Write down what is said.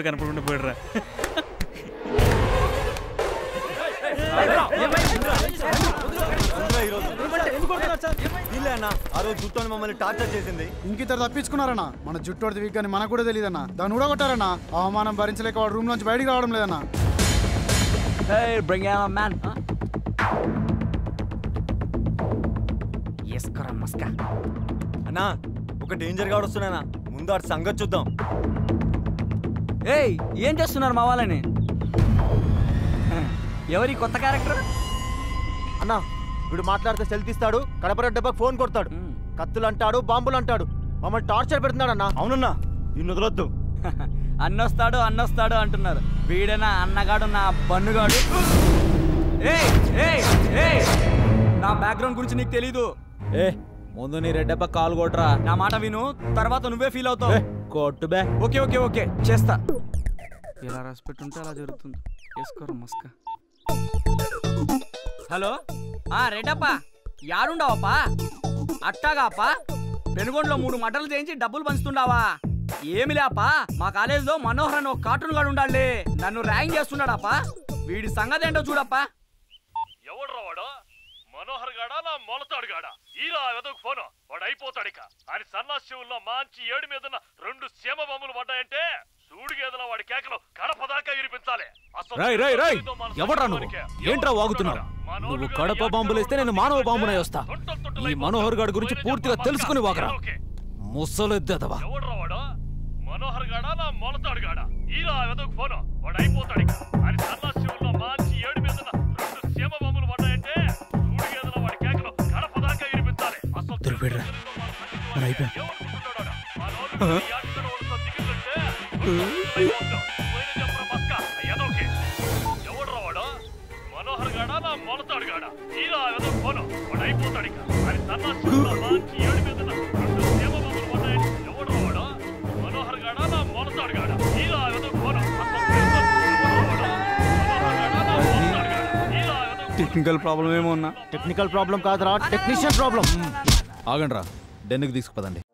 కనపడకుండా పోయిడరా వీళ్ళే అన్న ఆ రోజు జుట్టుని మమ్మల్ని టార్చర్ చేసింది ఇంకిద్దరు తప్పించుకున్నారన్నా మన జుట్టు వీక్ అని మనకు కూడా తెలియదన్నా దాన్ని కూడా కొట్టారన్నా అవమానం భరించలేక వాడు రూమ్ నుంచి బయటికి రావడం లేదన్నా Hey, bring out a man. Huh? ఎస్కరా మస్కా అన్నా ఒక డేంజర్ గాడు వస్తున్నానా ముందు ఆడి సంగతి చూద్దాం ఏయ్ ఏం చేస్తున్నారు మా వాళ్ళని ఎవరి కొత్త క్యారెక్టర్ అన్న వీడు మాట్లాడితే సెల్ఫ్ ఇస్తాడు కడపర డబ్బాకి ఫోన్ కొడతాడు కత్తులు అంటాడు బాంబులు అంటాడు మమ్మల్ని టార్చర్ పెడుతున్నాడు అన్న అవునన్నా నిన్ను వదలొద్దు అన్నొస్తాడు అన్నొస్తాడు అంటున్నారు వీడేనా అన్నగాడు నా బన్నుగాడు ఏయ్ ఏయ్ ఏయ్ నా బ్యాక్గ్రౌండ్ గురించి నీకు తెలీదు ఏ ముందు నీ రెడ్డప్ప కాలు కొట్రా నా మాట విను తర్వాత నువ్వే ఫీల్ అవుతావు కొట్టు బే ఓకే ఓకే ఓకే చేస్తా ఎలా రాసి పెట్టుంటే అలా జరుగుతుంది వేసుకోరు మస్క హలో ఆ రెడ్డప్పా యాడుండవప్పా అట్టాగాపా పెనుగొండలో మూడు మటలు చేయించి డబ్బులు పంచుతుండావా ఏమి లేపా మా కాలేజీలో మనోహర్ అని ఒక కార్టూన్ గాడు ఉండాలి నన్ను ర్యాంక్ చేస్తున్నాడాపా వీడి సంగతి ఏంటో చూడప్పా ఎవడ్రా వాడు మనోహర్ గాడా నా మొలతాడు గాడా ఈరా వెదకు ఫోను వాడు అయిపోతాడు ఇక అని సన్నాశివుల్లో మంచి ఏడు మీదన రెండు సీమ బొమ్మలు పడ్డాయంటే సూడి గేదల వాడి కేకలు కడప దాకా వినిపించాలి అసలు రై రై రై ఏదో మన ఎవడ్రా నువ్వు సంఘానికే. ఏంట్రా వాగుతున్నావు నువ్వు కడప బాంబులేస్తే నేను మానవ బాంబునై వస్తా ఈ మనోహర్ గాడి గురించి పూర్తిగా తెలుసుకుని వాకరా ముసలెద్దదవా ఎవడ్రా వాడు మనోహర్ గాడా నా మొలతాడు గాడా ఈరా వెదకు ఫోను వాడు అయిపోతాడు ఇక అని సన్నాశివుల్లో మంచి ఏడు మీదన రెండు సీమ బొమ్మలు పడ్డాయంటే సూడి గేదల వాడి కేకలు కడప దాకా వినిపించాలి అసలు దొరికిపోయాడురా. మన అయిపోయాం. మనోహర్ గాడా నా మొలతాడు గాడా ఈరా ఏదో ఫోను వాడు అయిపోతాడు ఇక అని సన్నాశివుల్లో మంచి ఏడు మీద రెండు సీమ బొమ్మలు పడ్డాయంటే ఎవడ్రా వాడు మనోహర్ గాడా నా మొలతాడు గాడా ఈరా ఏదో ఫోను అసలు ఎవడ్రా వాడు? మనోహర్ గాడా నా మొలతాడు గాడా ఈరా ఏదో టెక్నికల్ ప్రాబ్లం ఏమో ఉన్నా టెక్నికల్ ప్రాబ్లం కాదురా టెక్నీషియన్ ప్రాబ్లం ఆగండ్రా డెన్నుకి తీసుకుపదండి